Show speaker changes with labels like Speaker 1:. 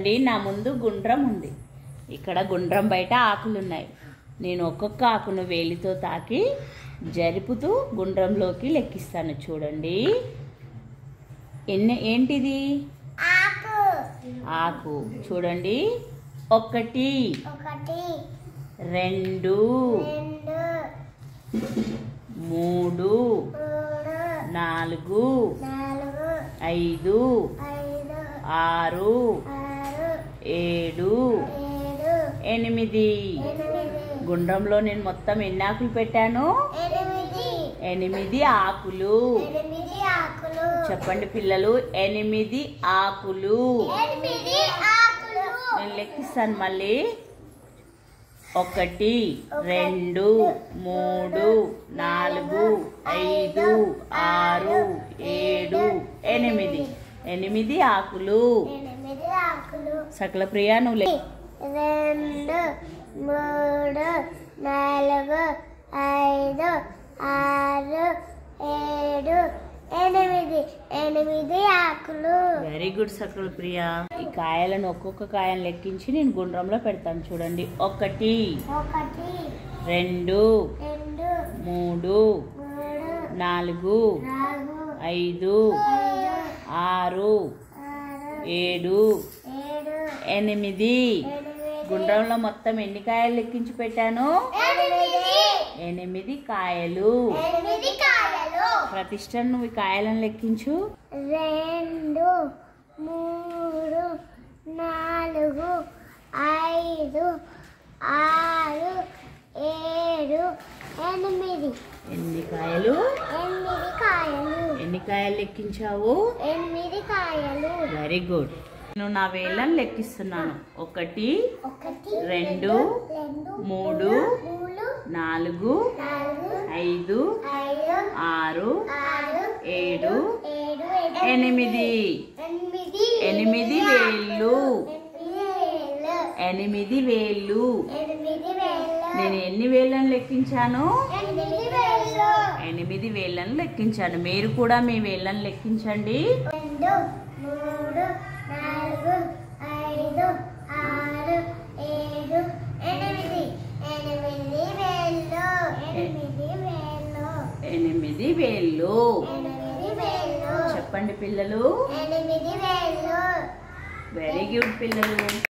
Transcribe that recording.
Speaker 1: నా ముందు గుండ్రం ఉంది ఇక్కడ గుండ్రం బయట ఆకులు ఉన్నాయి నేను ఒక్కొక్క ఆకును వేలితో తాకి జరుపుతూ గుండ్రంలోకి లెక్కిస్తాను చూడండి ఎన్ని ఏంటిది
Speaker 2: ఆకు
Speaker 1: ఆకు చూడండి ఒకటి
Speaker 2: ఒకటి
Speaker 1: రెండు
Speaker 2: రెండు
Speaker 1: మూడు
Speaker 2: మూడు
Speaker 1: నాలుగు
Speaker 2: నాలుగు
Speaker 1: ఐదు
Speaker 2: ఐదు
Speaker 1: ఆరు
Speaker 2: ఆరు
Speaker 1: ఏడు
Speaker 2: ఏడు
Speaker 1: ఎనిమిది
Speaker 2: ఎనిమిది
Speaker 1: గుండ్రంలో నేను మొత్తం ఎన్ని ఆకులు పెట్టాను
Speaker 2: ఎనిమిది
Speaker 1: ఎనిమిది ఆకులు
Speaker 2: ఎనిమిది ఆకులు
Speaker 1: చెప్పండి పిల్లలు ఎనిమిది ఆకులు
Speaker 2: ఎనిమిది ఆకులు
Speaker 1: నేను లెక్కిస్తాను మళ్ళీ ఒకటి రెండు మూడు నాలుగు ఐదు ఆరు ఏడు ఎనిమిది ఎనిమిది ఆకులు
Speaker 2: ఎనిమిది ఆకులు
Speaker 1: సకల ప్రియ నువ్వు లెక్క
Speaker 2: రెండు మూడు నాలుగు ఐదు ఆరు ఏడు ఎనిమిది ఎనిమిది ఆకులు
Speaker 1: వెరీ గుడ్ సకల ప్రియ ఈ కాయలను ఒక్కొక్క కాయను లెక్కించి నేను గుండ్రంలో పెడతాను చూడండి ఒకటి
Speaker 2: ఒకటి
Speaker 1: రెండు
Speaker 2: రెండు
Speaker 1: మూడు
Speaker 2: మూడు
Speaker 1: నాలుగు
Speaker 2: నాలుగు
Speaker 1: ఐదు
Speaker 2: ఐదు
Speaker 1: ఆరు
Speaker 2: ఆరు
Speaker 1: ఏడు
Speaker 2: ఏడు
Speaker 1: ఎనిమిది
Speaker 2: ఎనిమిది
Speaker 1: గుండ్రంలో మొత్తం ఎన్ని కాయలు లెక్కించి పెట్టాను
Speaker 2: ఎనిమిది
Speaker 1: ఎనిమిది కాయలు
Speaker 2: ఎనిమిది కాయలు
Speaker 1: ప్రతిష్ట నువ్వు ఈ కాయలను లెక్కించు
Speaker 2: రెండు మూడు నాలుగు ఐదు ఆరు ఏడు ఎనిమిది
Speaker 1: ఎన్ని కాయలు
Speaker 2: ఎనిమిది కాయలు
Speaker 1: ఎన్ని కాయలు లెక్కించావు
Speaker 2: ఎనిమిది కాయలు
Speaker 1: వెరీ గుడ్ నేను నా వేళ్ళని లెక్కిస్తున్నాను ఒకటి
Speaker 2: ఒకటి
Speaker 1: రెండు
Speaker 2: రెండు
Speaker 1: మూడు
Speaker 2: మూడు
Speaker 1: నాలుగు
Speaker 2: నాలుగు
Speaker 1: ఐదు
Speaker 2: ఐదు
Speaker 1: ఆరు
Speaker 2: ఆరు
Speaker 1: ఏడు
Speaker 2: ఏడు
Speaker 1: ఎనిమిది
Speaker 2: ఎనిమిది
Speaker 1: ఎనిమిది వేళ్ళు
Speaker 2: ఎనిమిది వేలు
Speaker 1: ఎనిమిది వేళ్ళు
Speaker 2: ఎనిమిది వేలు
Speaker 1: నేను ఎన్ని వేళ్ళని లెక్కించాను
Speaker 2: ఎనిమిది వేలు
Speaker 1: ఎనిమిది వేళ్ళను లెక్కించాను మీరు కూడా మీ వేళ్ళను లెక్కించండి
Speaker 2: రెండు మూడు నాలుగు ఐదు ఆరు ఏడు ఎనిమిది ఎనిమిది వేలు ఎనిమిది వేలు
Speaker 1: ఎనిమిది వేళ్ళు
Speaker 2: ఎనిమిది వేలు
Speaker 1: చెప్పండి పిల్లలు
Speaker 2: ఎనిమిది వేలు
Speaker 1: వెరీ గుడ్ పిల్లలు